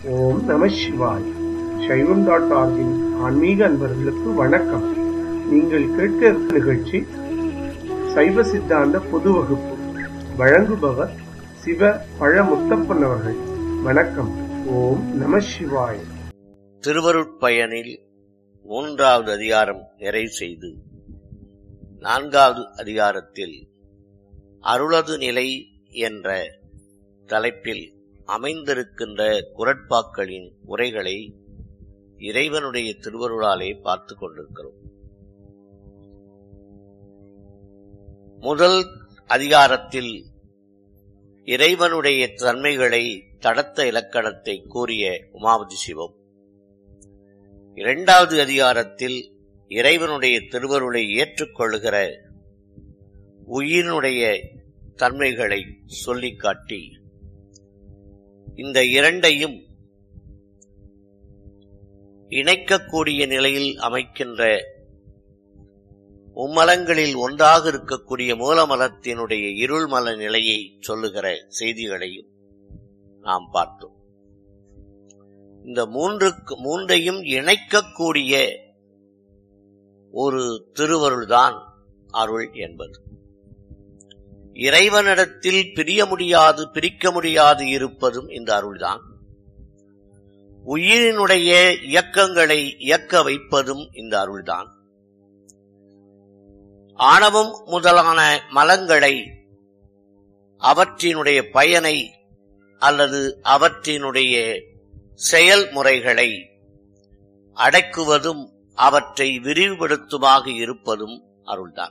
ஓம் நம சிவாய் சைவம் டாட் ஆர்கின் ஆன்மீக அன்பர்களுக்கு வணக்கம் நீங்கள் கேட்க இருக்கும் நிகழ்ச்சி சைவ சித்தாந்த பொது வகுப்பு வழங்குபவர் சிவ பழமுத்தப்பன் அவர்கள் வணக்கம் ஓம் நம சிவாய் திருவருட்பயனில் மூன்றாவது அதிகாரம் நிறைவு செய்து நான்காவது அதிகாரத்தில் அருளது நிலை என்ற தலைப்பில் அமைந்திருக்கின்ற குரட்பாக்களின் உரைகளை இறைவனுடைய திருவருளாலே பார்த்துக் கொண்டிருக்கிறோம் முதல் அதிகாரத்தில் இறைவனுடைய தன்மைகளை தடத்த இலக்கணத்தை கூறிய உமாவதி சிவம் இரண்டாவது அதிகாரத்தில் இறைவனுடைய திருவருளை ஏற்றுக்கொள்ளுகிற உயிரினுடைய தன்மைகளை சொல்லிக் காட்டி இந்த இரண்டையும் இணைக்கக்கூடிய நிலையில் அமைக்கின்ற மும்மலங்களில் ஒன்றாக இருக்கக்கூடிய மூலமலத்தினுடைய இருள்மல நிலையை சொல்லுகிற செய்திகளையும் நாம் பார்த்தோம் இந்த மூன்றுக்கு மூன்றையும் இணைக்கக்கூடிய ஒரு திருவருள்தான் அருள் என்பது இறைவனிடத்தில் பிரிய முடியாது பிரிக்க முடியாது இருப்பதும் இந்த அருள்தான் உயிரினுடைய இயக்கங்களை இயக்க வைப்பதும் இந்த அருள்தான் ஆணவம் முதலான மலங்களை அவற்றினுடைய பயனை அல்லது அவற்றினுடைய செயல்முறைகளை அடக்குவதும் அவற்றை விரிவுபடுத்துமாக இருப்பதும் அருள்தான்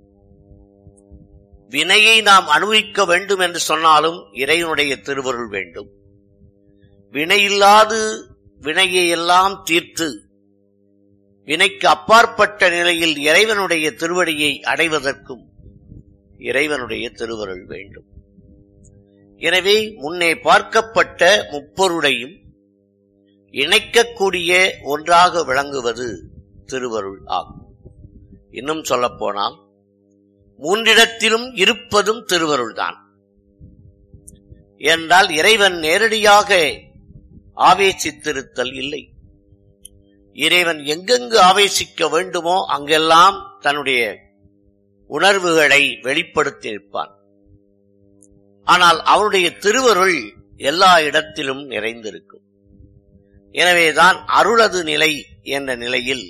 வினையை நாம் அனுபவிக்க வேண்டும் என்று சொன்னாலும் இறைவனுடைய திருவருள் வேண்டும் வினையில்லாது வினையை எல்லாம் தீர்த்து வினைக்கு அப்பாற்பட்ட நிலையில் இறைவனுடைய திருவடியை அடைவதற்கும் இறைவனுடைய திருவருள் வேண்டும் எனவே முன்னே பார்க்கப்பட்ட முப்பொருளையும் இணைக்கக்கூடிய ஒன்றாக விளங்குவது திருவருள் ஆகும் இன்னும் சொல்லப்போனால் மூன்றிடத்திலும் இருப்பதும் திருவருள்தான் என்றால் இறைவன் நேரடியாக ஆவேசித்திருத்தல் இல்லை இறைவன் எங்கெங்கு ஆவேசிக்க வேண்டுமோ அங்கெல்லாம் தன்னுடைய உணர்வுகளை வெளிப்படுத்தி நிற்பான் ஆனால் அவனுடைய திருவருள் எல்லா இடத்திலும் நிறைந்திருக்கும் எனவேதான் அருளது நிலை என்ற நிலையில்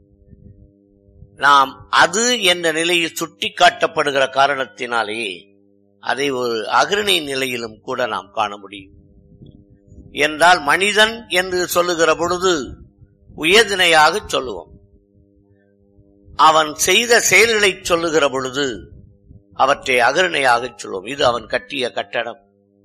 நாம் அது என்ற நிலையில் சுட்டி காட்டப்படுகிற காரணத்தினாலேயே அதை ஒரு அகிரணி நிலையிலும் கூட நாம் காண முடியும் என்றால் மனிதன் என்று சொல்லுகிற பொழுது உயர்தினையாக சொல்லுவோம் அவன் செய்த செயல்களை சொல்லுகிற பொழுது அவற்றை அகரணையாக சொல்லுவோம் இது அவன் கட்டிய கட்டடம்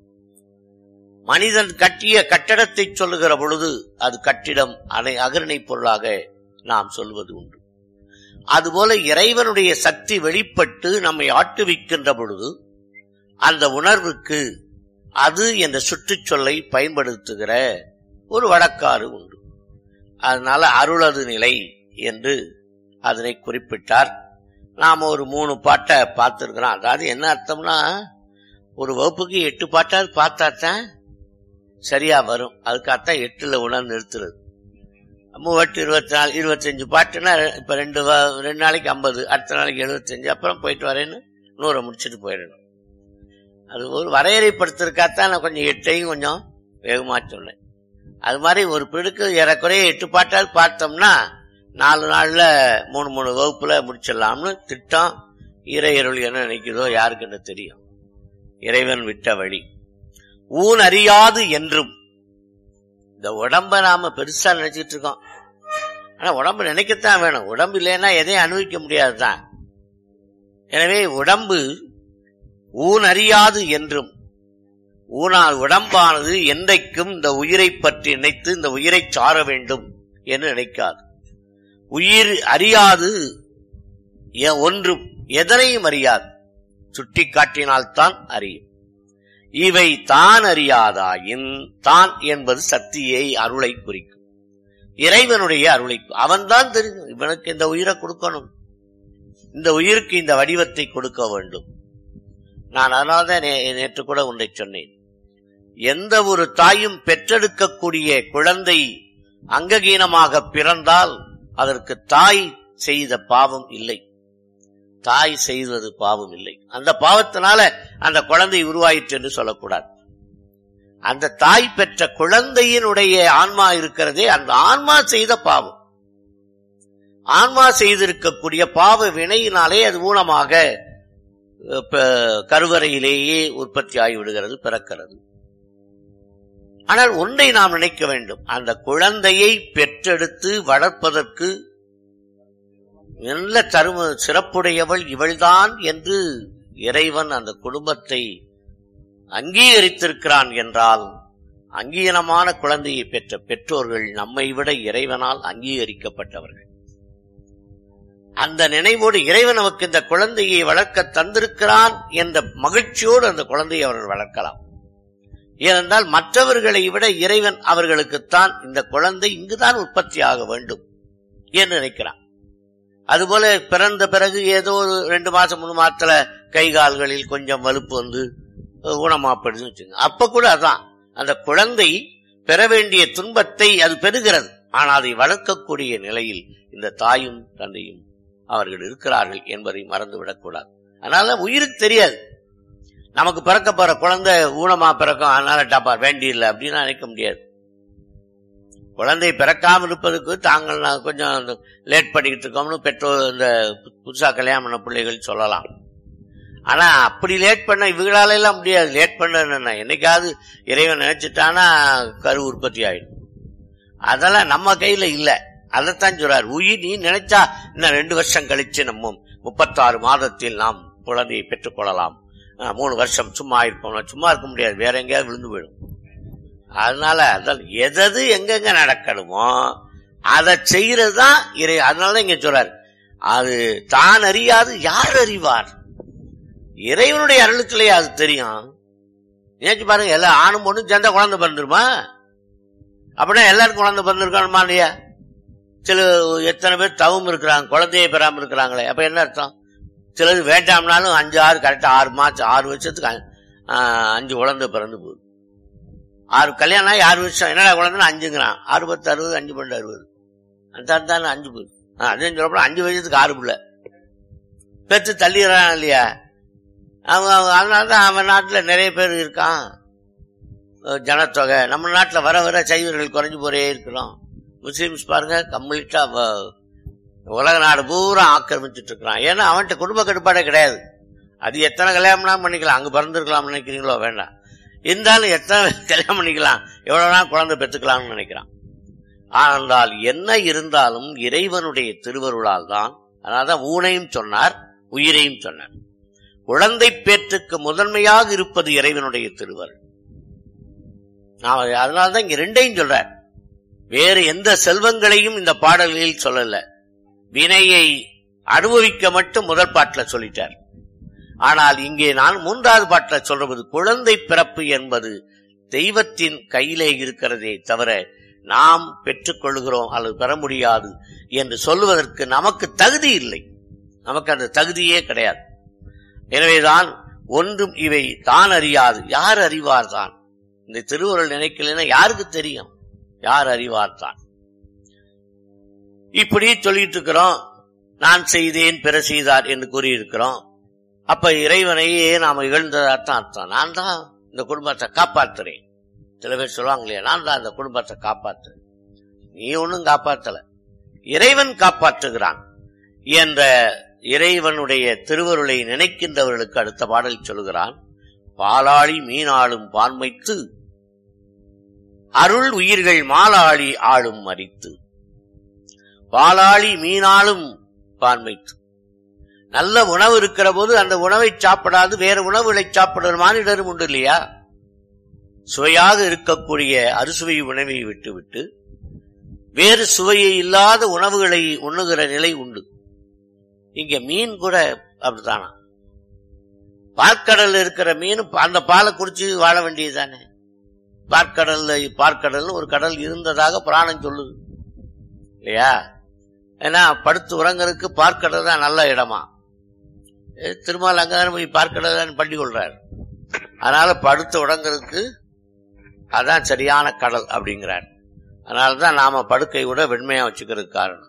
மனிதன் கட்டிய கட்டடத்தை சொல்லுகிற பொழுது அது கட்டிடம் அதை அகரணை பொருளாக நாம் சொல்வது உண்டு அதுபோல இறைவனுடைய சக்தி வெளிப்பட்டு நம்மை ஆட்டுவிக்கின்ற பொழுது அந்த உணர்வுக்கு அது என்ற சுற்றுச்சொல்லை பயன்படுத்துகிற ஒரு வழக்காறு உண்டு அதனால அருளது நிலை என்று அதனை குறிப்பிட்டார் நாம ஒரு மூணு பாட்டை பார்த்திருக்கிறோம் அதாவது என்ன அர்த்தம்னா ஒரு வகுப்புக்கு எட்டு பாட்டாவது பார்த்தாத்தான் சரியா வரும் அதுக்காகத்தான் எட்டுல உணர்ந்து நிறுத்துறது மூவெட்டு இருபத்தி நாலு இருபத்தஞ்சு பாட்டுன்னா இப்ப ரெண்டு ரெண்டு நாளைக்கு ஐம்பது அடுத்த நாளைக்கு எழுபத்தஞ்சு அப்புறம் போயிட்டு வரேன்னு நூறை முடிச்சுட்டு போயிடணும் அது ஒரு வரையறைப்படுத்துறதுக்காகத்தான் நான் கொஞ்சம் எட்டையும் கொஞ்சம் வேகமா சொன்னேன் அது மாதிரி ஒரு பிடுக்கு ஏறக்குறைய எட்டு பாட்டாவது பார்த்தோம்னா நாலு நாள்ல மூணு மூணு வகுப்புல முடிச்சிடலாம்னு திட்டம் இறையருள் என்ன நினைக்கிறதோ யாருக்குன்னு தெரியும் இறைவன் விட்ட வழி ஊன் அறியாது என்றும் இந்த உடம்ப நாம பெருசா நினைச்சிட்டு இருக்கோம் ஆனா உடம்பு நினைக்கத்தான் வேணும் உடம்பு இல்லைன்னா எதையும் அனுபவிக்க முடியாதுதான் எனவே உடம்பு ஊன் அறியாது என்றும் ஊனால் உடம்பானது என்றைக்கும் இந்த உயிரை பற்றி நினைத்து இந்த உயிரை சார வேண்டும் என்று நினைக்காது உயிர் அறியாது ஒன்றும் எதனையும் அறியாது சுட்டி காட்டினால்தான் அறியும் இவை தான் அறியாதாயின் தான் என்பது சக்தியை அருளை குறிக்கும் இறைவனுடைய அருளை அவன்தான் தெரியும் இவனுக்கு இந்த உயிரை கொடுக்கணும் இந்த உயிருக்கு இந்த வடிவத்தை கொடுக்க வேண்டும் நான் அதனால்தான் நே- நேற்று கூட ஒன்றை சொன்னேன் எந்த ஒரு தாயும் பெற்றெடுக்கக்கூடிய குழந்தை அங்ககீனமாக பிறந்தால் அதற்கு தாய் செய்த பாவம் இல்லை தாய் செய்தது பாவம் இல்லை அந்த பாவத்தினால அந்த குழந்தை உருவாயிற்று என்று சொல்லக்கூடாது அந்த தாய் பெற்ற குழந்தையினுடைய ஆன்மா இருக்கிறதே அந்த ஆன்மா செய்த பாவம் ஆன்மா செய்திருக்கக்கூடிய பாவ வினையினாலே அது மூலமாக அஹ், ப- கருவறையிலேயே உற்பத்தி ஆகிவிடுகிறது பிறக்கிறது ஆனால் ஒன்றை நாம் நினைக்க வேண்டும் அந்த குழந்தையை பெற்றெடுத்து வளர்ப்பதற்கு நல்ல தரும சிறப்புடையவள் இவள்தான் என்று இறைவன் அந்த குடும்பத்தை அங்கீகரித்திருக்கிறான் என்றால் அங்கீகரமான குழந்தையை பெற்ற பெற்றோர்கள் நம்மை விட இறைவனால் அங்கீகரிக்கப்பட்டவர்கள் அந்த நினைவோடு இறைவன் நமக்கு இந்த குழந்தையை வளர்க்க தந்திருக்கிறான் என்ற மகிழ்ச்சியோடு அந்த குழந்தையை அவர்கள் வளர்க்கலாம் ஏனென்றால் மற்றவர்களை விட இறைவன் அவர்களுக்குத்தான் இந்த குழந்தை இங்குதான் உற்பத்தி ஆக வேண்டும் என்று நினைக்கிறான் அதுபோல பிறந்த பிறகு ஏதோ ஒரு ரெண்டு மாசம் மூணு மாசத்துல கை கால்களில் கொஞ்சம் வலுப்பு வந்து அஹ், ஊனமாப்படுதுன்னு வச்சுங்க அப்ப கூட அதான் அந்த குழந்தை பெற வேண்டிய துன்பத்தை அது பெறுகிறது ஆனால் அதை வளர்க்கக்கூடிய நிலையில் இந்த தாயும் தந்தையும் அவர்கள் இருக்கிறார்கள் என்பதை மறந்துவிடக் கூடாது அதனால உயிருக்கு தெரியாது நமக்கு பிறக்க போற குழந்தை ஊனமா பிறக்கும் அதனால டப்பா வேண்டியில்லை அப்படின்னு நினைக்க முடியாது குழந்தை பிறக்காம இருப்பதுக்கு தாங்கள் நான் கொஞ்சம் லேட் பண்ணிக்கிட்டு இருக்கோம்னு பெற்றோர் இந்த பு- புதுசா கல்யாணம் பண்ண பிள்ளைகள் சொல்லலாம் ஆனா அப்படி லேட் பண்ண இவங்களால எல்லாம் முடியாது லேட் பண்ண என்னன்னா என்னைக்காவது இறைவன் நினைச்சிட்டானா கரு உற்பத்தி ஆயிடும் அதெல்லாம் நம்ம கையில இல்ல அதைத்தான் சொல்றார் உயிர் நீ நினைச்சா இன்னும் ரெண்டு வருஷம் கழிச்சு நம்ம முப்பத்தாறு மாதத்தில் நாம் குழந்தையை பெற்றுக் கொள்ளலாம் அஹ், மூணு வருஷம் சும்மா இருப்போம் சும்மா இருக்க முடியாது வேற எங்கேயாவது விழுந்து போயிடும் அதனால அதான் எதது எங்கெங்க நடக்கணுமோ அதை செய்யறது தான் இறை அதனாலதான் இங்க சொல்றாரு அது தான் அறியாது யார் அறிவார் இறைவனுடைய அருளுக்குள்ளே அது தெரியும் நினைச்சு பாருங்க எல்லா ஆணும் பொண்ணும் சேர்ந்தா குழந்தை பிறந்துருமா அப்படின்னா எல்லாருக்கும் குழந்தை பிறந்திருக்கணுமா இல்லையா சில எத்தனை பேர் தவம் இருக்கிறாங்க குழந்தையை பெறாம இருக்கிறாங்களே அப்ப என்ன அர்த்தம் சிலது வேண்டாம்னாலும் அஞ்சு ஆறு கரெக்டா ஆறு மாசம் ஆறு வருஷத்துக்கு அ- ஆஹ் அஞ்சு குழந்தை பிறந்து போகுது ஆறு கல்யாணம் ஆகி ஆறு வருஷம் என்னடா குழந்தைன்னா அஞ்சுங்கிறான் ஆறு பத்து அறுபது அஞ்சு பன்னெண்டு அறுபது அந்த தானே அஞ்சு போகுது அதே சொல்லப்போனா அஞ்சு வருஷத்துக்கு ஆறு பிள்ளை பெற்று தள்ளிடுறான் இல்லையா அவங்க அவங்க- அதனாலதான் அவன் நாட்டுல நிறைய பேர் இருக்கான் அஹ் ஜனத்தொகை நம்ம நாட்டுல வர வர சைவர்கள் குறைஞ்சு போறே இருக்கிறோம் முஸ்லிம்ஸ் பாருங்க கம்ப்ளீட்டா வ- உலக நாடு பூரா ஆக்கிரமிச்சிட்டு இருக்கிறான் ஏன்னா அவன்கிட்ட குடும்ப கட்டுப்பாடே கிடையாது அது எத்தனை கல்யாணம்லாம் பண்ணிக்கலாம் அங்க பிறந்திருக்கலாம் நினைக்கிறீங்களோ வேண்டாம் இருந்தாலும் எத்தனை கல்யாணம் பண்ணிக்கலாம் எவ்வளவு நாள் குழந்தை பெற்றுக்கலாம்னு நினைக்கிறான் ஆனால் என்ன இருந்தாலும் இறைவனுடைய திருவருளால் தான் அதனால்தான் ஊனையும் சொன்னார் உயிரையும் சொன்னார் குழந்தை பேற்றுக்கு முதன்மையாக இருப்பது இறைவனுடைய திருவருள் நான் அதனால்தான் இங்க ரெண்டையும் சொல்றார் வேறு எந்த செல்வங்களையும் இந்த பாடல்களில் சொல்லல வினையை அனுபவிக்க மட்டும் முதல் பாட்டுல சொல்லிட்டார் ஆனால் இங்கே நான் மூன்றாவது பாட்டுல சொல்றது குழந்தை பிறப்பு என்பது தெய்வத்தின் கையிலே இருக்கிறதே தவிர நாம் பெற்றுக்கொள்கிறோம் அல்லது பெற முடியாது என்று சொல்லுவதற்கு நமக்கு தகுதி இல்லை நமக்கு அந்த தகுதியே கிடையாது எனவேதான் ஒன்றும் இவை தான் அறியாது யார் அறிவார் தான் இந்த திருவுருள் நினைக்கலைன்னா யாருக்கு தெரியும் யார் அறிவார் தான் இப்படி சொல்லிட்டு இருக்கிறோம் நான் செய்தேன் பிற செய்தார் என்று கூறியிருக்கிறோம் அப்ப இறைவனையே நாம இகழ்ந்ததாத்தான் அர்த்தம் நான் தான் இந்த குடும்பத்தை காப்பாத்துறேன் சில பேர் சொல்லுவாங்க இல்லையா நான் தான் இந்த குடும்பத்தை காப்பாத்துறேன் நீ ஒன்னும் காப்பாத்தல இறைவன் காப்பாற்றுகிறான் என்ற இறைவனுடைய திருவருளை நினைக்கின்றவர்களுக்கு அடுத்த பாடல் சொல்கிறான் பாலாளி மீனாளும் பான்மைத்து அருள் உயிர்கள் மாலாளி ஆளும் மறித்து பாலாளி மீனாளும் பான்மைத்து நல்ல உணவு இருக்கிற போது அந்த உணவை சாப்பிடாது வேற உணவுகளை சாப்பிடுற மானிடரும் உண்டு இல்லையா சுவையாக இருக்கக்கூடிய அறுசுவை உணவை விட்டுவிட்டு வேறு சுவையை இல்லாத உணவுகளை உண்ணுகிற நிலை உண்டு இங்க மீன் கூட அப்படித்தானா பார்க்கடல்ல இருக்கிற மீன் அந்த பாலை குடிச்சு வாழ வேண்டியதுதானே பார்க்கடல்ல பார்க்கடல்னு ஒரு கடல் இருந்ததாக புராணம் சொல்லுது இல்லையா ஏன்னா படுத்து உறங்கறதுக்கு பார்க்கடல் தான் நல்ல இடமா திருமால் அங்கதான் போய் பார்க்கடல் தான் பண்ணி கொள்றாரு அதனால படுத்து உறங்கறதுக்கு அதான் சரியான கடல் அப்படிங்கிறார் அதனாலதான் நாம படுக்கை கூட வெண்மையா வச்சுக்கிறதுக்கு காரணம்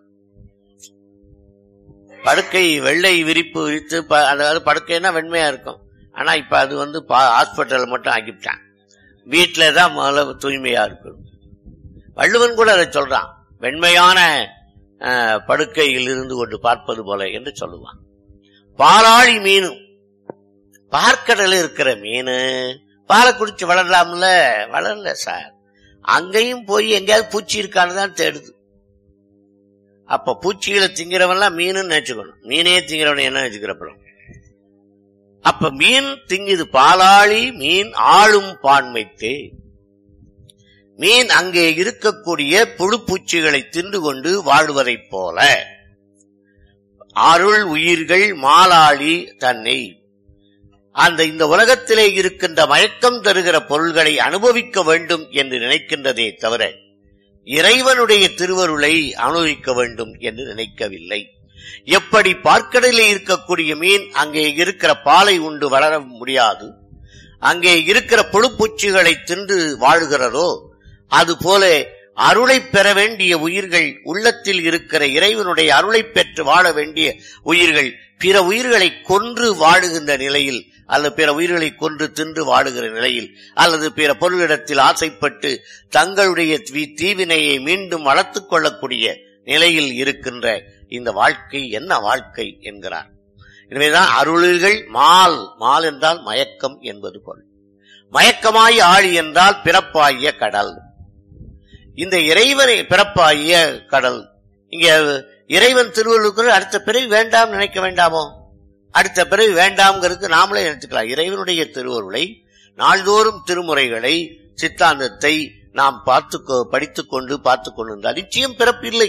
படுக்கை வெள்ளை விரிப்பு விரித்து ப- அதாவது படுக்கைன்னா வெண்மையா இருக்கும் ஆனா இப்ப அது வந்து ஹாஸ்பிட்டல் மட்டும் ஆக்கிவிட்டான் வீட்டுல தான் முதல்ல தூய்மையா இருக்கணும் வள்ளுவன் கூட அதை சொல்றான் வெண்மையான அஹ், படுக்கையில் இருந்து கொண்டு பார்ப்பது போல என்று சொல்லுவான் பாலாழி மீனும் பார்க்கடல இருக்கிற மீன் பாலை குடிச்சு வளரலாம்ல வளரல சார் அங்கேயும் போய் எங்கேயாவது பூச்சி இருக்கான்னு தான் தேடுது அப்ப பூச்சிகளை திங்கிறவன்லாம் மீன் நினைச்சுக்கணும் மீனே திங்கிறவன் என்ன நினைச்சுக்கிறப்பறம் அப்ப மீன் திங்குது பாலாளி மீன் ஆளும் பான்மைத்தே மீன் அங்கே இருக்கக்கூடிய புழு பூச்சிகளை தின்று கொண்டு வாழ்வதைப் போல அருள் உயிர்கள் மாலாளி தன்னை அந்த இந்த உலகத்திலே இருக்கின்ற மயக்கம் தருகிற பொருள்களை அனுபவிக்க வேண்டும் என்று நினைக்கின்றதே தவிர இறைவனுடைய திருவருளை அனுபவிக்க வேண்டும் என்று நினைக்கவில்லை எப்படி பார்க்கடலில் இருக்கக்கூடிய மீன் அங்கே இருக்கிற பாலை உண்டு வளர முடியாது அங்கே இருக்கிற புழுப்பூச்சிகளை தின்று வாழ்கிறதோ அதுபோல அருளை பெற வேண்டிய உயிர்கள் உள்ளத்தில் இருக்கிற இறைவனுடைய அருளை பெற்று வாழ வேண்டிய உயிர்கள் பிற உயிர்களை கொன்று வாழுகின்ற நிலையில் அல்லது பிற உயிர்களை கொன்று தின்று வாழுகிற நிலையில் அல்லது பிற பொருளிடத்தில் ஆசைப்பட்டு தங்களுடைய தீ- தீவினையை மீண்டும் வளர்த்துக் கொள்ளக்கூடிய நிலையில் இருக்கின்ற இந்த வாழ்க்கை என்ன வாழ்க்கை என்கிறார் எனவேதான் அருள்கள் மால் மால் என்றால் மயக்கம் என்பது பொருள் மயக்கமாய் ஆழி என்றால் பிறப்பாகிய கடல் இந்த இறைவனை பிறப்பாகிய கடல் இங்க இறைவன் திருவள்ளுவர் அடுத்த பிறவி வேண்டாம் நினைக்க வேண்டாமோ அடுத்த பிறவி வேண்டாம்ங்கிறதுக்கு நாமளே நினைச்சுக்கலாம் இறைவனுடைய திருவருளை நாள்தோறும் திருமுறைகளை சித்தாந்தத்தை நாம் பார்த்து படித்துக் கொண்டு பார்த்துக் கொண்டிருந்தால் நிச்சயம் பிறப்பு இல்லை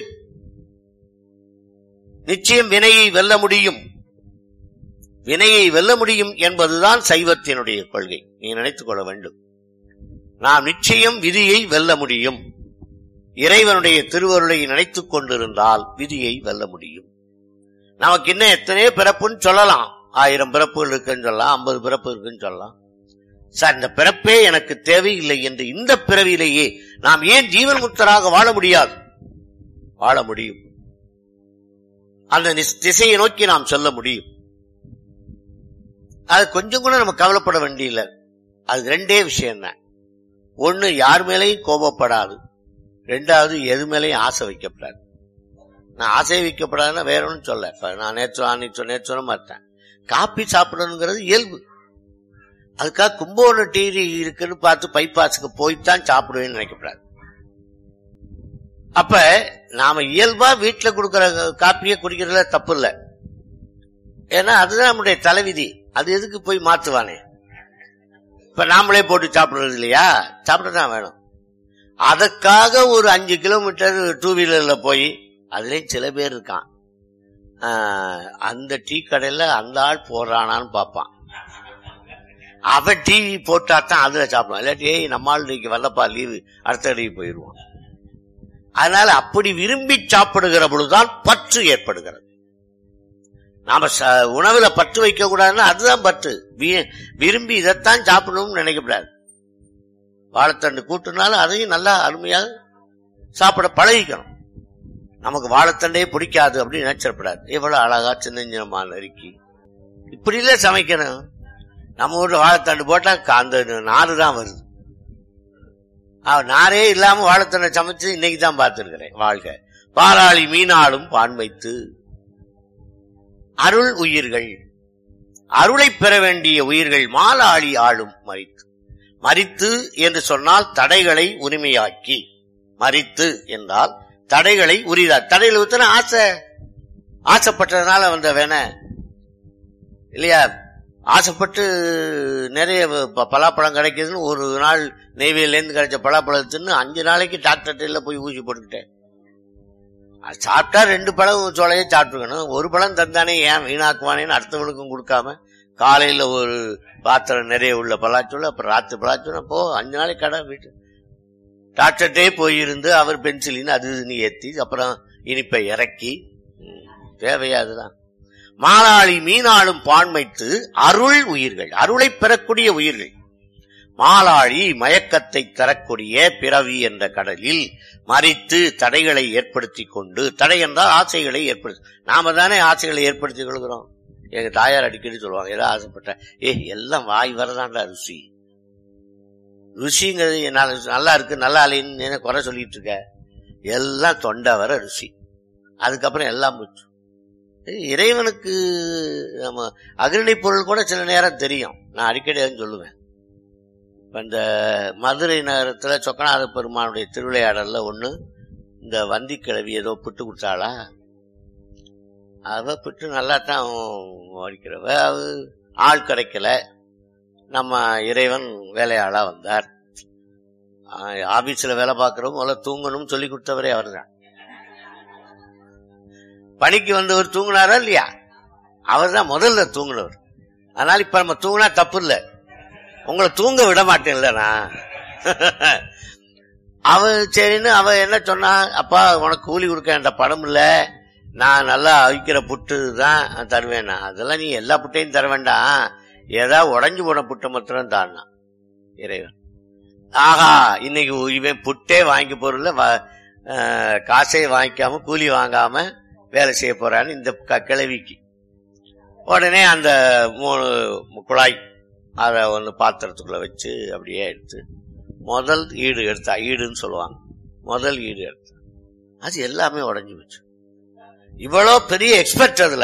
நிச்சயம் வினையை வெல்ல முடியும் வினையை வெல்ல முடியும் என்பதுதான் சைவத்தினுடைய கொள்கை நீ நினைத்துக் கொள்ள வேண்டும் நாம் நிச்சயம் விதியை வெல்ல முடியும் இறைவனுடைய திருவருளை நினைத்துக் கொண்டிருந்தால் விதியை வெல்ல முடியும் நமக்கு இன்னும் எத்தனையோ பிறப்புன்னு சொல்லலாம் ஆயிரம் பிறப்புகள் இருக்குன்னு சொல்லலாம் ஐம்பது பிறப்பு இருக்குன்னு சொல்லலாம் சார் இந்த பிறப்பே எனக்கு தேவையில்லை என்று இந்த பிறவியிலேயே நாம் ஏன் ஜீவன் முக்தராக வாழ முடியாது வாழ முடியும் அந்த நிஸ்- திசையை நோக்கி நாம் செல்ல முடியும் அது கொஞ்சம் கூட நம்ம கவலைப்பட வேண்டியதில்லை அது ரெண்டே விஷயம் தான் ஒண்ணு யார் மேலேயும் கோபப்படாது ரெண்டாவது எது மேலேயும் ஆசை வைக்கப்படாது நான் ஆசை வைக்கப்படாதுன்னா வேற ஒன்றும் சொல்ல இப்ப நான் நேற்று அன்னைக்கு நேற்று சொல்ல மாட்டேன் காப்பி சாப்பிடணுங்கிறது இயல்பு அதுக்காக கும்பகோணம் டிவி இருக்குன்னு பார்த்து பைபாஸுக்கு போய்த்தான் சாப்பிடுவேன்னு நினைக்கப்படாது அப்ப நாம இயல்பா வீட்டுல கொடுக்கிற காப்பியை குடிக்கிறதுல தப்பு இல்ல ஏன்னா அதுதான் நம்முடைய தலைவிதி அது எதுக்கு போய் மாத்துவானே இப்ப நாமளே போட்டு சாப்பிடுறது இல்லையா சாப்பிடதான் வேணும் அதற்காக ஒரு அஞ்சு கிலோமீட்டர் டூ வீலர்ல போய் அதுலயும் சில பேர் இருக்கான் ஆஹ், அந்த டீ கடையில அந்த ஆள் போடுறானான்னு பார்ப்பான் அவன் டிவி போட்டா தான் அதுல சாப்பிடுவான் இல்லாட்டி ஏய் நம்ம ஆள் இன்னைக்கு வரலப்பா லீவு அடுத்த அடிக்கு போயிடுவான் அதனால அப்படி விரும்பி சாப்பிடுகிற பொழுதுதான் பற்று ஏற்படுகிறது நாம ச- உணவுல பற்று வைக்க கூடாதுன்னா அதுதான் பற்று வி- விரும்பி இதைத்தான் சாப்பிடணும்னு நினைக்கக்கூடாது வாழைத்தண்டு கூட்டுனாலும் அதையும் நல்லா அருமையாக சாப்பிட பழகிக்கணும் நமக்கு வாழைத்தண்டே பிடிக்காது அப்படின்னு நினைச்சிடக்கூடாது எவ்வளவு அழகா சின்ன சின்னமா நறுக்கி இப்படி இல்ல சமைக்கணும் நம்ம ஊர்ல வாழைத்தண்டு போட்டா க- அந்த நாறு தான் வருது ஆ, நாரே இல்லாம வாழைத்தண்டை சமைச்சு இன்னைக்கு தான் பார்த்திருக்கிறேன் வாழ்க பாராளி மீனாளும் பான் வைத்து அருள் உயிர்கள் அருளை பெற வேண்டிய உயிர்கள் மாலாளி ஆளும் மறித்து மறித்து என்று சொன்னால் தடைகளை உரிமையாக்கி மறித்து என்றால் தடைகளை உரிதா தடைகளை ஊத்தின ஆசை ஆசைப்பட்டதுனால வந்த வேண இல்லையா ஆசைப்பட்டு நிறைய ப- பலாப்பழம் கிடைக்குதுன்னு ஒரு நாள் நெய்வேலியிலேருந்து கிடைச்ச பலாப்பழம் தின்னு அஞ்சு நாளைக்கு டாக்டர்கிட்ட போய் ஊசி போட்டுக்கிட்டேன் அது சாப்பிட்டா ரெண்டு பழம் சோளையே சாப்பிட்டுக்கணும் ஒரு பழம் தந்தானே ஏன் வீணாக்குவானேன்னு அடுத்தவனுக்கும் கொடுக்காம காலையில ஒரு பாத்திரம் நிறைய உள்ள பலாச்சோளம் அப்புறம் ராத்திரி பலாச்சோளம் போ அஞ்சு நாளைக்கு கடை வீட்டு டாக்டர்கிட்டே போயிருந்து அவர் பென்சிலின் அது இதுன்னு ஏத்தி அப்புறம் இனிப்பை இறக்கி ம், தேவையா அதுதான் மாலாளி மீனாளும் பான்மைத்து அருள் உயிர்கள் அருளை பெறக்கூடிய உயிர்கள் மாலாழி மயக்கத்தை தரக்கூடிய பிறவி என்ற கடலில் மறித்து தடைகளை ஏற்படுத்தி கொண்டு தடை என்றால் ஆசைகளை ஏற்படுத்தி நாம தானே ஆசைகளை ஏற்படுத்திக் கொள்கிறோம் எங்க தாயார் அடிக்கடி சொல்லுவாங்க ஏதோ ஆசைப்பட்ட ஏ எல்லாம் வாய் வரதான்டா ருசி ருசிங்கிறது நல்ல- நல்லா இருக்கு நல்லா இல்லைன்னு என்ன குறை சொல்லிட்டு இருக்க எல்லாம் தொண்டை வர ருசி அதுக்கப்புறம் எல்லாம் போச்சு ஏய், இறைவனுக்கு நம்ம அக்னி பொருள் கூட சில நேரம் தெரியும் நான் அடிக்கடி அதுன்னு சொல்லுவேன் இப்ப இந்த மதுரை நகரத்துல சொக்கநாத பெருமானுடைய திருவிளையாடல்ல ஒண்ணு இந்த வந்தி கிழவி ஏதோ பிட்டு கொடுத்தாளா அவ பிட்டு நல்லா தான் வடிக்கிறவ அவ ஆள் கிடைக்கல நம்ம இறைவன் வேலையாளா வந்தார் ஆஹ் ஆபீஸ்ல வேலை பார்க்கிறவங்க முதல்ல தூங்கணும்னு சொல்லி கொடுத்தவரே அவர்தான் பணிக்கு வந்தவர் தூங்குனாரா இல்லையா அவர் தான் முதல்ல தூங்குனவர் அதனால இப்ப நம்ம தூங்கினா தப்பு இல்ல உங்களை தூங்க விட மாட்டேன்ல நான் அவ சரின்னு அவ என்ன சொன்னா அப்பா உனக்கு கூலி கொடுக்க என்ற படம் இல்ல நான் நல்லா அவிக்கிற புட்டு தான் தருவேன் நான். அதெல்லாம் நீ எல்லா புட்டையும் தர வேண்டாம் ஏதாவது உடைஞ்சு போன புட்டை மாத்திரம் தான்னா இறைவன் ஆஹா இன்னைக்கு இவன் புட்டே வாங்கி பொருள் காசே வாங்கிக்காம கூலி வாங்காம வேலை செய்ய போறான்னு இந்த க- கிழவிக்கு உடனே அந்த மூணு குழாய் அதை ஒன்று பாத்திரத்துக்குள்ள வச்சு அப்படியே எடுத்து முதல் ஈடு எடுத்தா ஈடுன்னு சொல்லுவாங்க முதல் ஈடு எடுத்தா அது எல்லாமே உடைஞ்சு போச்சு இவ்வளோ பெரிய எக்ஸ்பர்ட் அதுல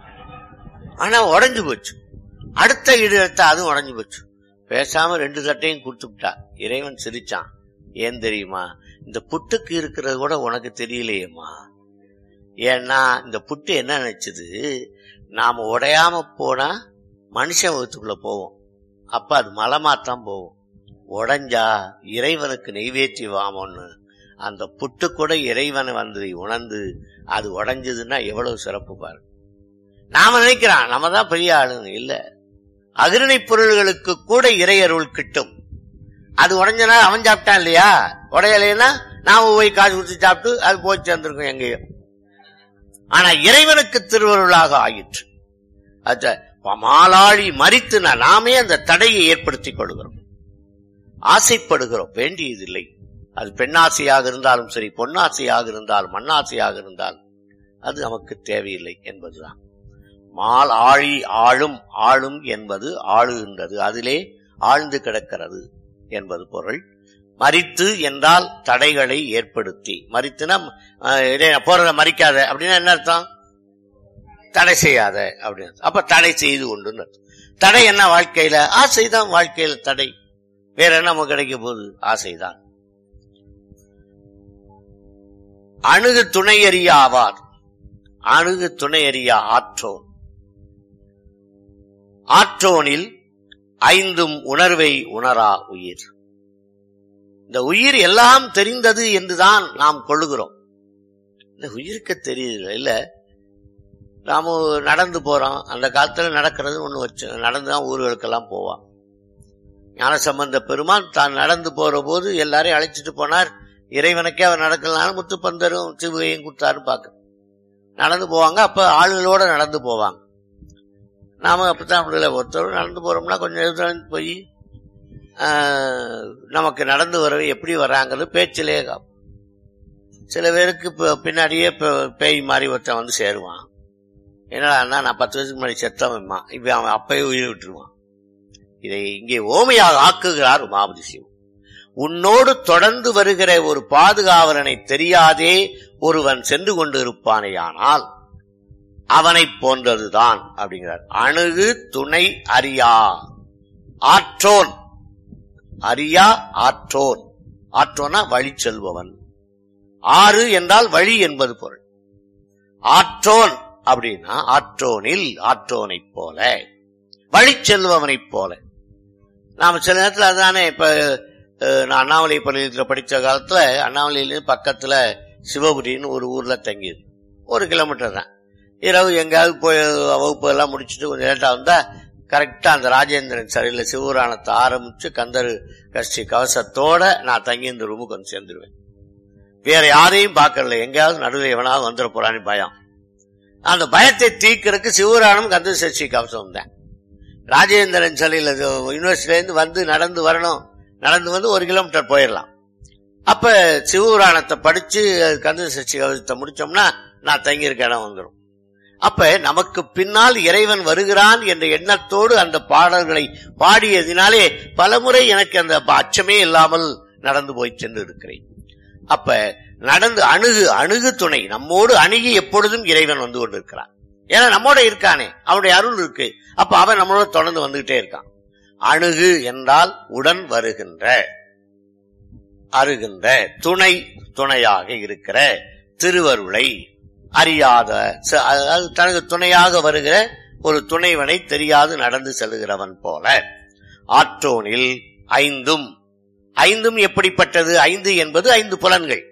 ஆனா உடைஞ்சு போச்சு அடுத்த ஈடு எடுத்தா அதுவும் உடைஞ்சு போச்சு பேசாம ரெண்டு தட்டையும் கொடுத்துட்டா இறைவன் சிரிச்சான் ஏன் தெரியுமா இந்த புட்டுக்கு இருக்கிறது கூட உனக்கு தெரியலையேம்மா ஏன்னா இந்த புட்டு என்ன நினைச்சது நாம உடையாம போனா மனுஷன் வகுத்துக்குள்ள போவோம் அப்ப அது மலமாத்தான் போவோம் உடைஞ்சா இறைவனுக்கு நெய்வேற்றி வாமோன்னு அந்த புட்டு கூட இறைவனை வந்து உணர்ந்து அது உடைஞ்சதுன்னா எவ்வளவு சிறப்பு பாரு நாம நினைக்கிறான் நம்ம தான் பெரிய ஆளுங்க இல்ல அகிரணை பொருள்களுக்கு கூட இறை அருள் கிட்டும் அது உடைஞ்சனா அவன் சாப்பிட்டான் இல்லையா உடையலைன்னா நாம போய் காசு கொடுத்து சாப்பிட்டு அது போய் சேர்ந்திருக்கும் எங்கேயோ ஆனா இறைவனுக்கு திருவருளாக ஆயிற்று அத மாலாழி மறித்து நான் நாமே அந்த தடையை ஏற்படுத்திக் கொள்கிறோம் ஆசைப்படுகிறோம் வேண்டியதில்லை அது பெண்ணாசையாக இருந்தாலும் சரி பொன்னாசையாக இருந்தாலும் மண்ணாசையாக இருந்தாலும் அது நமக்கு தேவையில்லை என்பதுதான் மால் ஆழி ஆளும் ஆளும் என்பது ஆளுகின்றது அதிலே ஆழ்ந்து கிடக்கிறது என்பது பொருள் மறித்து என்றால் தடைகளை ஏற்படுத்தி மறித்துனா அஹ், இடைய- போறத மறிக்காத அப்படின்னா என்ன அர்த்தம் தடை செய்யாத அப்படின்னு அர்த்தம். அப்ப தடை செய்து கொண்டு தடை என்ன வாழ்க்கையில ஆசைதான் வாழ்க்கையில தடை வேற என்ன நமக்கு கிடைக்க போகுது ஆசைதான் அணுகு துணையறியா ஆவார் அணுகு துணையறியா ஆற்றோன் ஆற்றோனில் ஐந்தும் உணர்வை உணரா உயிர் இந்த உயிர் எல்லாம் தெரிந்தது என்றுதான் நாம் கொள்ளுகிறோம் இந்த உயிருக்கு தெரியல இல்ல நாம நடந்து போறோம் அந்த காலத்துல நடக்கிறது ஒண்ணு வச்சு நடந்துதான் ஊர்களுக்கெல்லாம் போவான் ஞானசம்பந்த பெருமான் தான் நடந்து போற போது எல்லாரையும் அழைச்சிட்டு போனார் இறைவனுக்கே அவர் நடக்கலனாலும் முத்துப்பந்தரும் சிவகையும் கொடுத்தாருன்னு பார்க்க நடந்து போவாங்க அப்ப ஆளுகளோட நடந்து போவாங்க நாம அப்படித்தான் அப்படி இல்லை ஒருத்தர் நடந்து போறோம்னா கொஞ்சம் தூரம் போய் ஆஹ், நமக்கு நடந்து வர எப்படி வர்றாங்கிறது பேச்சிலே காப்போம். சில பேருக்கு இப்ப பின்னாடியே பே- பேய் மாதிரி ஒருத்தன் வந்து சேருவான் என்னடா நான் பத்து வருஷத்துக்கு முன்னாடி செத்தவன்மா இப்ப அவன் அப்பயே உயிர் விட்டுருவான் இதை இங்கே ஓமையாக ஆக்குகிறார் உமாபதி சிவம் உன்னோடு தொடர்ந்து வருகிற ஒரு பாதுகாவலனை தெரியாதே ஒருவன் சென்று கொண்டு இருப்பானேயானால் அவனைப் போன்றதுதான் அப்படிங்கிறார் அணுகு துணை அறியா ஆற்றோன் அறியா ஆற்றோன் ஆற்றோனா வழி செல்பவன் ஆறு என்றால் வழி என்பது பொருள் ஆற்றோன் அப்படின்னா ஆற்றோனில் ஆற்றோனைப் போல வழி செல்பவனைப் போல நாம சில நேரத்துல அதானே இப்ப அஹ், நான் அண்ணாமலை பள்ளியில் படிச்ச காலத்துல அண்ணாமலையில பக்கத்துல சிவபுரின்னு ஒரு ஊர்ல தங்கியது ஒரு கிலோமீட்டர் தான் இரவு எங்கேயாவது போய் வகுப்பு எல்லாம் முடிச்சுட்டு கொஞ்சம் லேட்டா வந்தா கரெக்டா அந்த ராஜேந்திரன் சரியில்ல சிவபுராணத்தை ஆரம்பிச்சு கந்தர் கஷ்டி கவசத்தோட நான் தங்கி இந்த ரூமுக்கு வந்து சேர்ந்துருவேன் வேற யாரையும் பார்க்கல எங்கேயாவது நடுவில் எவனாவது வந்துட போறான்னு பயம் அந்த பயத்தை தீக்கிறதுக்கு சிவபுராணம் கந்தர் சஷ்டி கவசம் தான் ராஜேந்திரன் சிலையில யூனிவர்சிட்டில இருந்து வந்து நடந்து வரணும் நடந்து வந்து ஒரு கிலோமீட்டர் போயிடலாம் அப்ப சிவபுராணத்தை படிச்சு கந்த சஷ்டி கவசத்தை முடிச்சோம்னா நான் தங்கியிருக்க இடம் வந்துடும் அப்ப நமக்கு பின்னால் இறைவன் வருகிறான் என்ற எண்ணத்தோடு அந்த பாடல்களை பாடியதினாலே பலமுறை எனக்கு அந்த அச்சமே இல்லாமல் நடந்து போய் சென்று இருக்கிறேன் அப்ப நடந்து அணுகு அணுகு துணை நம்மோடு அணுகி எப்பொழுதும் இறைவன் வந்து கொண்டிருக்கிறான் ஏன்னா நம்மோட இருக்கானே அவனுடைய அருள் இருக்கு அப்ப அவன் நம்மளோட தொடர்ந்து வந்துகிட்டே இருக்கான் அணுகு என்றால் உடன் வருகின்ற அருகின்ற துணை துணையாக இருக்கிற திருவருளை அறியாத ச- அதாவது தனக்கு துணையாக வருகிற ஒரு துணைவனை தெரியாது நடந்து செல்கிறவன் போல ஆற்றோனில் ஐந்தும் ஐந்தும் எப்படிப்பட்டது ஐந்து என்பது ஐந்து புலன்கள்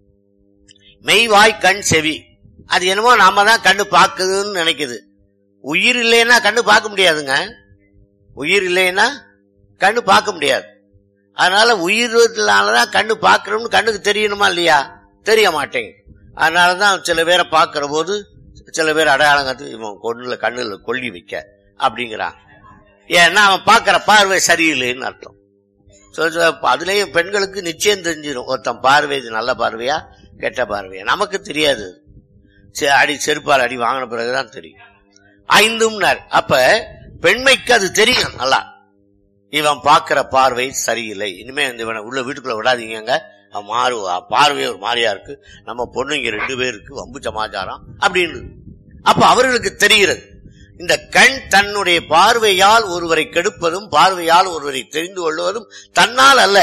மெய்வாய் கண் செவி அது என்னமோ நாம தான் கண்ணு பாக்குதுன்னு நினைக்குது உயிர் இல்லைன்னா கண்ணு பார்க்க முடியாதுங்க உயிர் இல்லைன்னா கண்ணு பார்க்க முடியாது அதனால உயிர்னாலதான் கண்ணு பார்க்கணும்னு கண்ணுக்கு தெரியணுமா இல்லையா தெரிய மாட்டேங்குது அதனாலதான் சில பேரை பார்க்கிற போது சில பேர் அடையாளம் கத்து இவன் கொண்டுல கண்ணுல கொல்லி வைக்க அப்படிங்கிறான் ஏன்னா அவன் பார்க்கிற பார்வை சரியில்லைன்னு அர்த்தம் So, so, அதுலயும் பெண்களுக்கு நிச்சயம் தெரிஞ்சிடும் ஒருத்தன் பார்வை இது நல்ல பார்வையா கெட்ட பார்வையா நமக்கு தெரியாது சே- அடி செருப்பால் அடி வாங்கின பிறகுதான் தெரியும் ஐந்தும் அப்ப பெண்மைக்கு அது தெரியும் நல்லா இவன் பார்க்கிற பார்வை சரியில்லை இனிமே இந்த இவனை உள்ள வீட்டுக்குள்ள விடாதீங்க அவன் மாறு பார்வை ஒரு மாதிரியா இருக்கு நம்ம பொண்ணுங்க ரெண்டு பேருக்கு வம்பு சமாச்சாரம் அப்படின்னு அப்ப அவர்களுக்கு தெரிகிறது இந்த கண் தன்னுடைய பார்வையால் ஒருவரை கெடுப்பதும் பார்வையால் ஒருவரை தெரிந்து கொள்வதும் தன்னால் அல்ல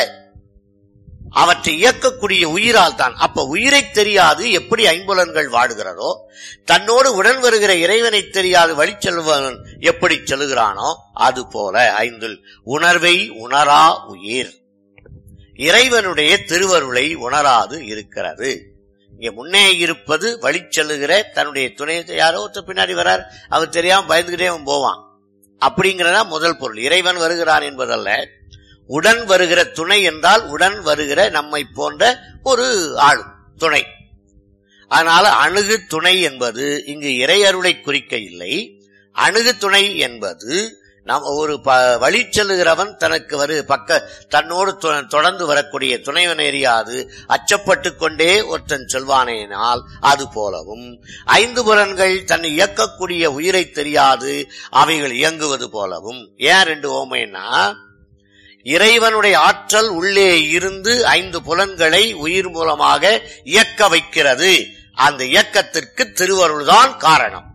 அவற்றை இயக்கக்கூடிய உயிரால் தான் அப்ப உயிரை தெரியாது எப்படி ஐம்புலன்கள் வாடுகிறதோ தன்னோடு உடன் வருகிற இறைவனை தெரியாது வழி செல்பவன் எப்படி செல்கிறானோ அது போல ஐந்தில் உணர்வை உணரா உயிர் இறைவனுடைய திருவருளை உணராது இருக்கிறது இங்க முன்னே இருப்பது வழி செல்லுகிற தன்னுடைய துணை யாரோ ஒருத்தர் பின்னாடி வரார் அவர் தெரியாம பயந்துகிட்டே அவன் போவான் அப்படிங்கறதா முதல் பொருள் இறைவன் வருகிறான் என்பதல்ல உடன் வருகிற துணை என்றால் உடன் வருகிற நம்மை போன்ற ஒரு ஆள் துணை அதனால அணுகு துணை என்பது இங்கு இறை அருளை குறிக்க இல்லை அணுகு துணை என்பது நாம் ஒரு ப- வழி செல்லுகிறவன் தனக்கு வரு பக்க தன்னோடு தொ- தொடர்ந்து வரக்கூடிய துணைவன் எரியாது அச்சப்பட்டு கொண்டே ஒருத்தன் செல்வானேனால் அது போலவும் ஐந்து புலன்கள் தன்னை இயக்கக்கூடிய உயிரை தெரியாது அவைகள் இயங்குவது போலவும் ஏன் ரெண்டு ஓமைன்னா இறைவனுடைய ஆற்றல் உள்ளே இருந்து ஐந்து புலன்களை உயிர் மூலமாக இயக்க வைக்கிறது அந்த இயக்கத்திற்கு திருவருள்தான் காரணம்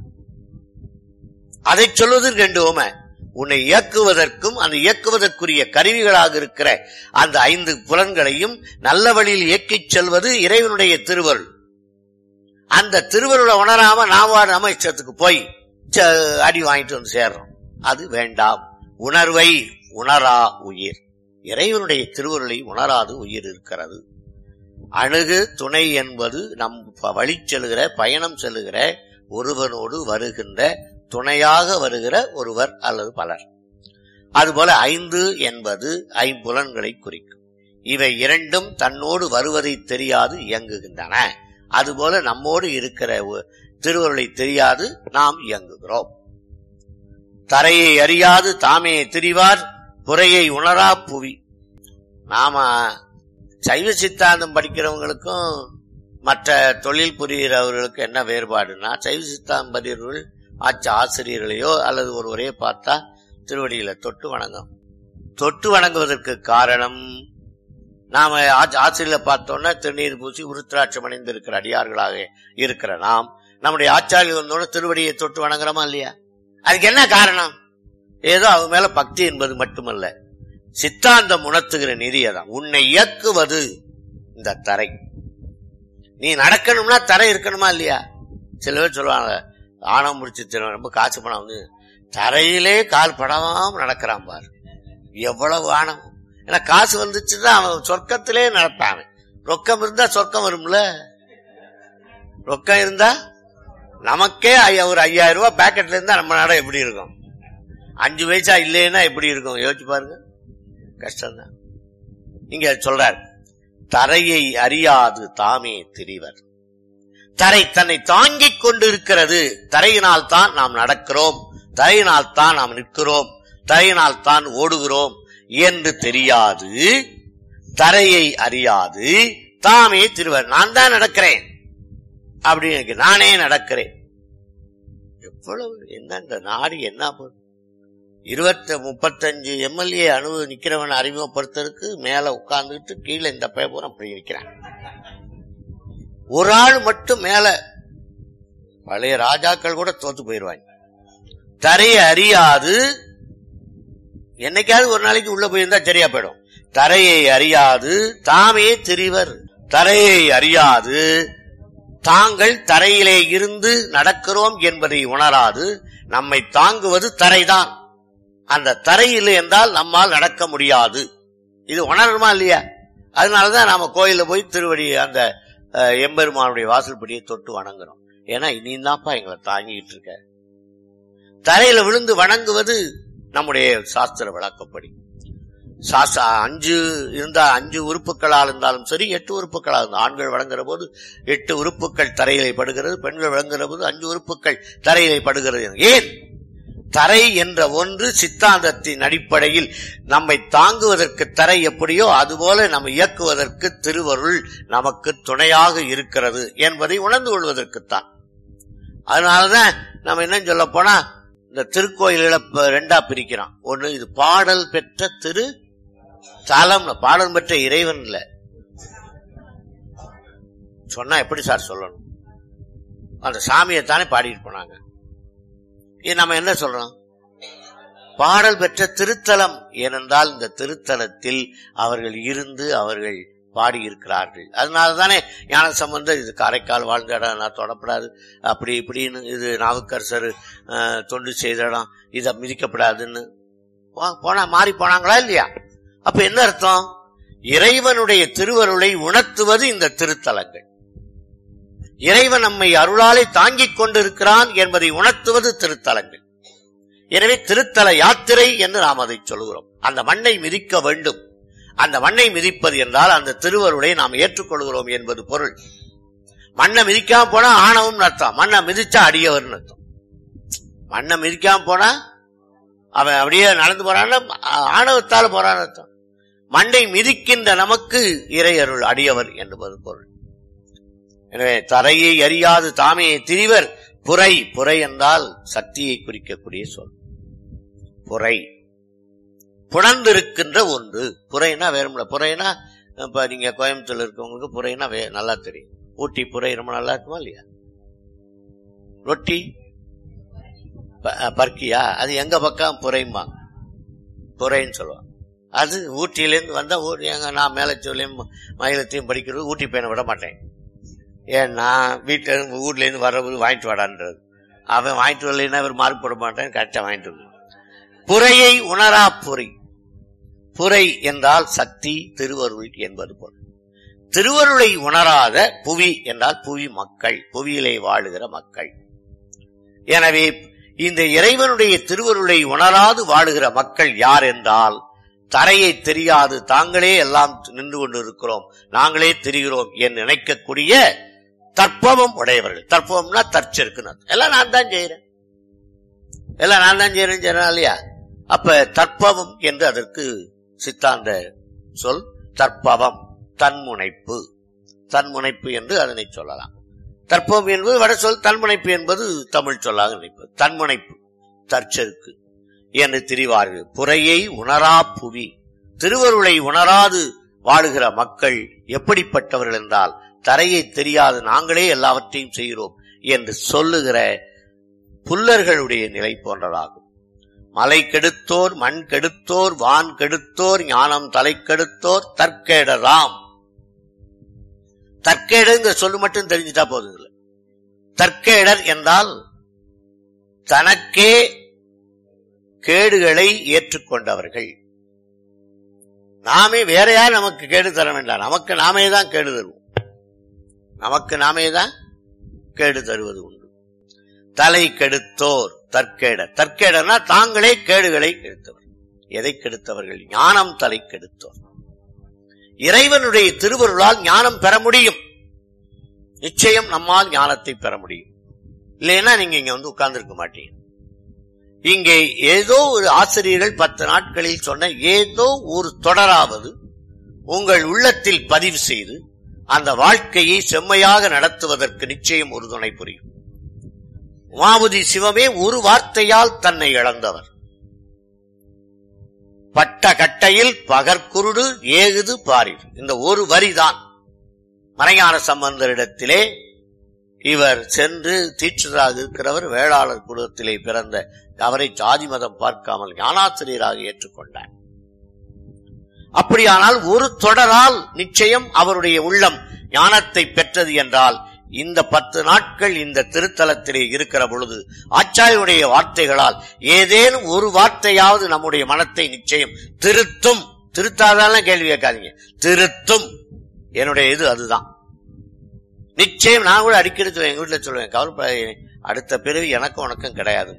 அதை சொல்வது ரெண்டு ஓமை உன்னை இயக்குவதற்கும் அந்த இயக்குவதற்குரிய கருவிகளாக இருக்கிற அந்த ஐந்து புலன்களையும் நல்ல வழியில் இயக்கிச் செல்வது இறைவனுடைய திருவருள் அந்த திருவருளை உணராம நாம நம்ம இஷ்டத்துக்கு போய் ச- அடி வாங்கிட்டு வந்து சேர்றோம் அது வேண்டாம் உணர்வை உணரா உயிர் இறைவனுடைய திருவருளை உணராது உயிர் இருக்கிறது அணுகு துணை என்பது நம் ப- வழி செல்கிற பயணம் செல்லுகிற ஒருவனோடு வருகின்ற துணையாக வருகிற ஒருவர் அல்லது பலர் அதுபோல ஐந்து என்பது ஐம்புலன்களை குறிக்கும் இவை இரண்டும் தன்னோடு வருவதை தெரியாது இயங்குகின்றன அதுபோல நம்மோடு இருக்கிற ஒ- திருவருளை தெரியாது நாம் இயங்குகிறோம் தரையை அறியாது தாமே திரிவார் புறையை உணரா புவி நாம சைவ சித்தாந்தம் படிக்கிறவங்களுக்கும் மற்ற தொழில் புரிகிறவர்களுக்கு என்ன வேறுபாடுனா சைவ சித்தாந்தம் படிக்கிறவர்கள் ஆச்ச ஆசிரியர்களையோ அல்லது ஒருவரையோ பார்த்தா திருவடியில தொட்டு வணங்கும் தொட்டு வணங்குவதற்கு காரணம் நாம ஆச்ச- ஆசிரியரை பார்த்தோன்னா திருநீர் பூசி உருத்திராட்சம் அணிந்து இருக்கிற அடியார்களாக இருக்கிற நாம் நம்முடைய ஆச்சாரியர் வந்தோட திருவடியை தொட்டு வணங்குறோமா இல்லையா அதுக்கு என்ன காரணம் ஏதோ அவங்க மேல பக்தி என்பது மட்டுமல்ல சித்தாந்தம் உணர்த்துகிற நெறியதான் உன்னை இயக்குவது இந்த தரை நீ நடக்கணும்னா தரை இருக்கணுமா இல்லையா சில பேர் சொல்லுவாங்க ஆணவம் முடிச்சு திரும்ப ரொம்ப காசு பணம் வந்து தரையிலே கால் படாம நடக்கிறான் பாரு எவ்வளவு ஆணவம் ஏன்னா காசு வந்துச்சுதான் அவன் சொர்க்கத்திலே நடப்பான் அவன். ரொக்கம் இருந்தா சொர்க்கம் வரும்ல ரொக்கம் இருந்தா நமக்கே ஐயா- ஒரு ஐயாயிரம் ரூபாய் பேக்கெட்ல இருந்தா நம்ம நாடம் எப்படி இருக்கும் அஞ்சு வயசா இல்லைன்னா எப்படி இருக்கும் யோசிச்சு பாருங்க கஷ்டம்தான் இங்க சொல்றார் தரையை அறியாது தாமே திரிவர் தரை தன்னை தாங்கிக் கொண்டு இருக்கிறது தரையினால் தான் நாம் நடக்கிறோம் தரையினால் தான் நாம் நிற்கிறோம் தரையினால் தான் ஓடுகிறோம் என்று தெரியாது தரையை அறியாது தாமே திருவர் நான் தான் நடக்கிறேன் அப்படின்னு எனக்கு நானே நடக்கிறேன் எவ்வளவு என்ன இந்த நாடு என்ன போகுது இருபத்தி முப்பத்தஞ்சு எம்எல்ஏ அனுபவ நிக்கிறவன் அறிமுகப்படுத்துறதுக்கு மேல உட்கார்ந்துட்டு கீழே இந்த பேப்பரும் அப்படி நிக்கிறான் ஒரு ஆள் மட்டும் மேல பழைய ராஜாக்கள் கூட தோத்து போயிருவாங்க தரையை அறியாது என்னைக்காவது ஒரு நாளைக்கு உள்ள போயிருந்தா சரியா போயிடும் தரையை அறியாது தாமே திரிவர் தரையை அறியாது தாங்கள் தரையிலே இருந்து நடக்கிறோம் என்பதை உணராது நம்மை தாங்குவது தரைதான் அந்த தரையில் என்றால் நம்மால் நடக்க முடியாது இது உணரணுமா இல்லையா அதனாலதான் நாம கோயில்ல போய் திருவடி அந்த அஹ், எம்பெருமானுடைய வாசல்படியை தொட்டு வணங்குறோம் ஏன்னா நீ தான்ப்பா எங்களை தாங்கிட்டு இருக்க தரையில விழுந்து வணங்குவது நம்முடைய சாஸ்திர விளக்கப்படி சாஸ்திர அஞ்சு இருந்தா அஞ்சு உறுப்புகளால் இருந்தாலும் சரி எட்டு உறுப்புகளால் இருந்தால் ஆண்கள் வழங்குற போது எட்டு உறுப்புகள் தரையிலே படுகிறது பெண்கள் வழங்குற போது அஞ்சு உறுப்புகள் தரையிலே படுகிறது ஏன் தரை என்ற ஒன்று சித்தாந்தத்தின் அடிப்படையில் நம்மை தாங்குவதற்கு தரை எப்படியோ அதுபோல நம்ம இயக்குவதற்கு திருவருள் நமக்கு துணையாக இருக்கிறது என்பதை உணர்ந்து கொள்வதற்குத்தான் அதனாலதான் நம்ம என்ன சொல்ல போனா இந்த திருக்கோயில்களை இப்ப ரெண்டா பிரிக்கிறோம் ஒண்ணு இது பாடல் பெற்ற திரு தலம் பாடல் பெற்ற இறைவன் இல்ல சொன்னா எப்படி சார் சொல்லணும் அந்த சாமியை தானே பாடிட்டு போனாங்க இது நம்ம என்ன சொல்றோம் பாடல் பெற்ற திருத்தலம் ஏனென்றால் இந்த திருத்தலத்தில் அவர்கள் இருந்து அவர்கள் பாடியிருக்கிறார்கள் அதனால தானே ஞான சம்பந்தர் இது காரைக்கால் வாழ்ந்த இடம் நான் தொடப்படாது அப்படி இப்படின்னு இது நாவுக்கரசர் அஹ், தொண்டு செய்த இடம் இதை மிதிக்கப்படாதுன்னு போ- போனா மாறி போனாங்களா இல்லையா அப்ப என்ன அர்த்தம் இறைவனுடைய திருவருளை உணர்த்துவது இந்த திருத்தலங்கள் இறைவன் நம்மை அருளாலே தாங்கிக் கொண்டிருக்கிறான் என்பதை உணர்த்துவது திருத்தலங்கள் எனவே திருத்தல யாத்திரை என்று நாம் அதை சொல்கிறோம் அந்த மண்ணை மிதிக்க வேண்டும் அந்த மண்ணை மிதிப்பது என்றால் அந்த திருவருளை நாம் ஏற்றுக்கொள்கிறோம் என்பது பொருள் மண்ணை மிதிக்காம போனா ஆணவம் அர்த்தம் மண்ணை மிதிச்சா அடியவர்னு அர்த்தம் மண்ணை மிதிக்காம போனா அவன் அப்படியே நடந்து போறான்னா ஆணவத்தால போறான்னு அர்த்தம் மண்ணை மிதிக்கின்ற நமக்கு இறை அருள் அடியவர் என்பது பொருள் எனவே தரையை அறியாது தாமே திரிவர் புரை புரை என்றால் சக்தியை குறிக்கக்கூடிய சொல் புரை புணர்ந்திருக்கின்ற ஒன்று புரைனா வேறும்ல புரைனா இப்ப நீங்க கோயம்புத்தூர்ல இருக்கவங்களுக்கு புரைனா வே- நல்லா தெரியும் ஊட்டி புரை ரொம்ப நல்லா இருக்குமா இல்லையா ரொட்டி ப- அஹ், பர்க்கியா அது எங்க பக்கம் புரைம்பாங்க புரைன்னு சொல்லுவாங்க அது ஊட்டியிலேருந்து வந்தா ஊட்டி எங்க நான் மேலச்சோலையும் மயிலத்தையும் படிக்கிறது ஊட்டி பையனை விட மாட்டேன் ஏன்னா வீட்டுல இருந்து ஊர்ல இருந்து வர்றது வாங்கிட்டு வாடான்றது அவன் வாங்கிட்டு வரலைன்னா இவர் மார்க் போட மாட்டேன் கரெக்டா வாங்கிட்டு வந்து புறையை உணரா பொறி புரை என்றால் சக்தி திருவருள் என்பது பொருள் திருவருளை உணராத புவி என்றால் புவி மக்கள் புவியிலே வாழுகிற மக்கள் எனவே இந்த இறைவனுடைய திருவருளை உணராது வாழுகிற மக்கள் யார் என்றால் தரையை தெரியாது தாங்களே எல்லாம் நின்று கொண்டிருக்கிறோம் நாங்களே தெரிகிறோம் என்று நினைக்கக்கூடிய தற்பவம் உடையவர்கள் தற்பவம்னா தற்செருக்குன்னு அர்த்தம். எல்லாம் நான் தான் செய்யறேன் எல்லாம் நான் தான் செய்யறேன் செய்யறேன் இல்லையா அப்ப தற்பவம் என்று அதற்கு சித்தாந்த சொல் தற்பவம் தன்முனைப்பு தன்முனைப்பு என்று அதனை சொல்லலாம் தற்பவம் என்பது வட சொல் தன்முனைப்பு என்பது தமிழ் சொல்லாக நினைப்பது தன்முனைப்பு தற்செருக்கு என்று திரிவார்கள் புறையை உணரா புவி திருவருளை உணராது வாழுகிற மக்கள் எப்படிப்பட்டவர்கள் என்றால் தரையை தெரியாது நாங்களே எல்லாவற்றையும் செய்கிறோம் என்று சொல்லுகிற புல்லர்களுடைய நிலை போன்றதாகும் மலை கெடுத்தோர் மண் கெடுத்தோர் வான் கெடுத்தோர் ஞானம் தலை கெடுத்தோர் தற்கேடராம் தற்கேடுங்கிற சொல்லு மட்டும் தெரிஞ்சுட்டா போதும் இதுல தற்கேடர் என்றால் தனக்கே கேடுகளை ஏற்றுக்கொண்டவர்கள் நாமே வேற யார் நமக்கு கேடு தர வேண்டாம் நமக்கு நாமே தான் கேடு தருவோம் நமக்கு நாமே தான் கேடு தருவது உண்டு தலை கெடுத்தோர் தற்கேடர் தற்கேடர்னா தாங்களே கேடுகளை கெடுத்தவர் எதை கெடுத்தவர்கள் ஞானம் தலை கெடுத்தோர் இறைவனுடைய திருவருளால் ஞானம் பெற முடியும் நிச்சயம் நம்மால் ஞானத்தை பெற முடியும் இல்லைன்னா நீங்க இங்க வந்து உட்கார்ந்துருக்க மாட்டீங்க இங்கே ஏதோ ஒரு ஆசிரியர்கள் பத்து நாட்களில் சொன்ன ஏதோ ஒரு தொடராவது உங்கள் உள்ளத்தில் பதிவு செய்து அந்த வாழ்க்கையை செம்மையாக நடத்துவதற்கு நிச்சயம் ஒரு துணை புரியும் உமாபதி சிவமே ஒரு வார்த்தையால் தன்னை இழந்தவர் பட்ட கட்டையில் பகற்குருடு ஏகுது பாரில் இந்த ஒரு வரிதான் மறைஞான சம்பந்தரிடத்திலே இவர் சென்று தீட்சிதராக இருக்கிறவர் வேளாளர் குடும்பத்திலே பிறந்த அவரை ஜாதி மதம் பார்க்காமல் ஞானாசிரியராக ஏற்றுக்கொண்டார் அப்படியானால் ஒரு தொடரால் நிச்சயம் அவருடைய உள்ளம் ஞானத்தை பெற்றது என்றால் இந்த பத்து நாட்கள் இந்த திருத்தலத்திலே இருக்கிற பொழுது ஆச்சாரியுடைய வார்த்தைகளால் ஏதேனும் ஒரு வார்த்தையாவது நம்முடைய மனத்தை நிச்சயம் திருத்தும் திருத்தாதான கேள்வி கேட்காதீங்க திருத்தும் என்னுடைய இது அதுதான் நிச்சயம் நான் கூட அடிக்கடி சொல்லுவேன் எங்க வீட்டுல சொல்லுவேன் கவலைப்படாதீங்க அடுத்த பிறவி எனக்கும் உனக்கும் கிடையாது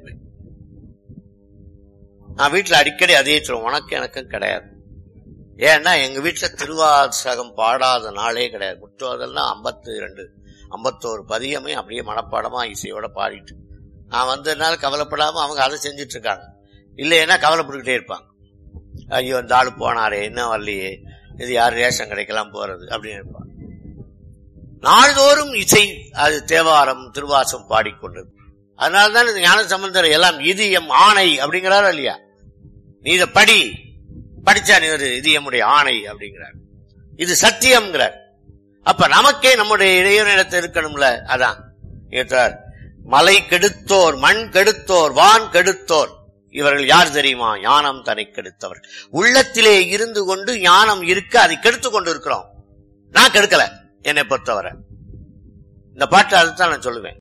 நான் வீட்டுல அடிக்கடி அதே சொல்லுவேன் உனக்கு எனக்கும் கிடையாது ஏன்னா எங்க வீட்டுல திருவாசகம் பாடாத நாளே கிடையாது முற்றுவதெல்லாம் ஐம்பத்தி ரெண்டு ஐம்பத்தோரு பதியமே அப்படியே மனப்பாடமா இசையோட பாடிட்டு நான் வந்ததுனால கவலைப்படாம அவங்க அதை செஞ்சுட்டு இருக்காங்க இல்லைன்னா கவலைப்பட்டுக்கிட்டே இருப்பாங்க ஐயோ இந்த ஆளு போனாரே என்ன வரலையே இது யார் ரேஷன் கிடைக்கலாம் போறது அப்படின்னு இருப்பாங்க நாள்தோறும் இசை அது தேவாரம் திருவாசம் பாடிக்கொண்டது அதனால்தான் இந்த ஞான சம்பந்தர் எல்லாம் இது எம் ஆணை அப்படிங்கிறாரு இல்லையா நீ இதை படி படிச்சா நீ ஒரு இது எம்முடைய ஆணை அப்படிங்கிறார் இது சத்தியம்ங்கிறார் அப்ப நமக்கே நம்முடைய இறைவனிடத்தில் இருக்கணும்ல அதான் ஏற்றார் மலை கெடுத்தோர் மண் கெடுத்தோர் வான் கெடுத்தோர் இவர்கள் யார் தெரியுமா ஞானம் தன்னை கெடுத்தவர் உள்ளத்திலே இருந்து கொண்டு ஞானம் இருக்க அதை கெடுத்து கொண்டு இருக்கிறோம் நான் கெடுக்கல என்னை பொறுத்தவரை இந்த பாட்டு அதுதான் நான் சொல்லுவேன்